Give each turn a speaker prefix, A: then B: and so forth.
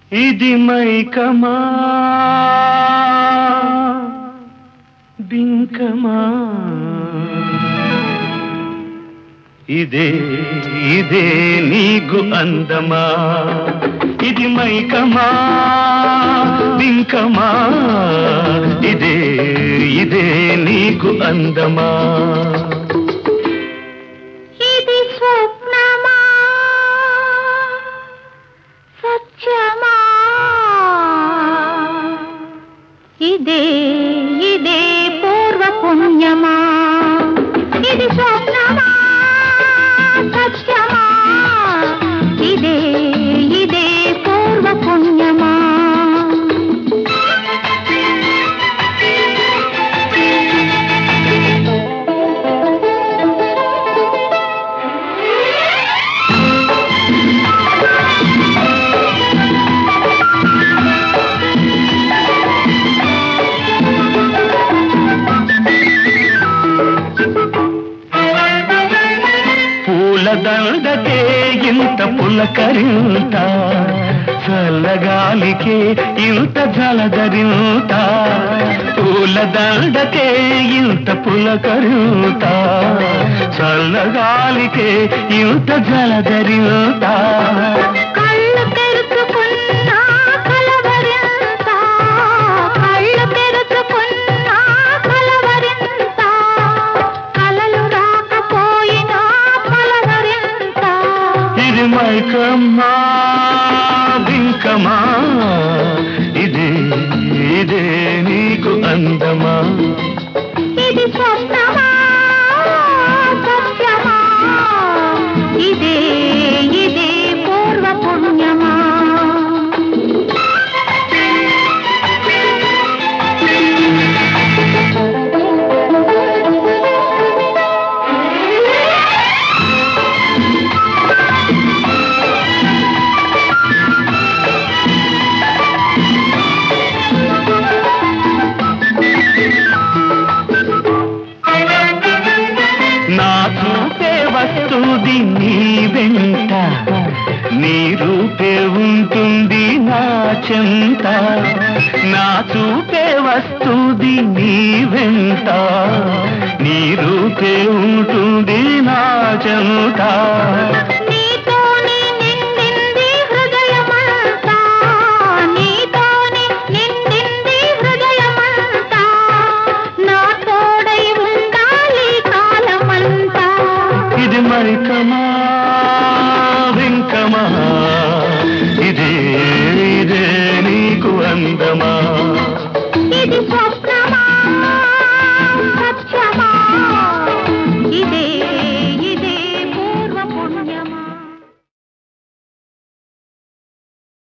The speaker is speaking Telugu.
A: ఇది మైకమా బింకమా ఇదే ఇదే నీకు అందమా ఇది మైకమా బింకమా ఇదే ఇదే నీకు అందమా
B: ఇది స్వప్నమా సత్యమా ఇదే ఇదే పూర్వ పుణ్యమా ఇది స్వప్నమా సత్యమా ఇదే ఇదే పూర్వ పుణ్యమా
A: పూల దండకే ఇంత పులకరింత చల్లగాలికే ఇంత జలదరింత పూల దండకే ఇంత పులకరింత చల్లగాలికే ఇంత జలదరింత
B: కళ్ళు తెరుచుకున్నా కలవరింత కళ్ళు తెరుచుకున్నా కలవరింత కలలు రాకపోయినా పలవరింత
A: ఇది మైకమ్మా బింకమా ఇది ఇదే నీకు అందమా
B: ఇది స్వప్నమా సత్యమా ఇదే ఇదే పూర్వ పుణ్యమా
A: నా చూపే వస్తుంది నీ వెంట నీ రూపే ఉంటుంది నా చెంత నా చూపే వస్తుంది నీ వెంట నీ రూపే ఉంటుంది నా చెంత
B: నీతోనే నిండింది హృదయమంతా నీతోనే నిండింది హృదయమంతా నా తోడై ఉండాలి కాలమంతా
A: ఇది మైకమా వింకమా ఇదే ఇదే నీకు అందమా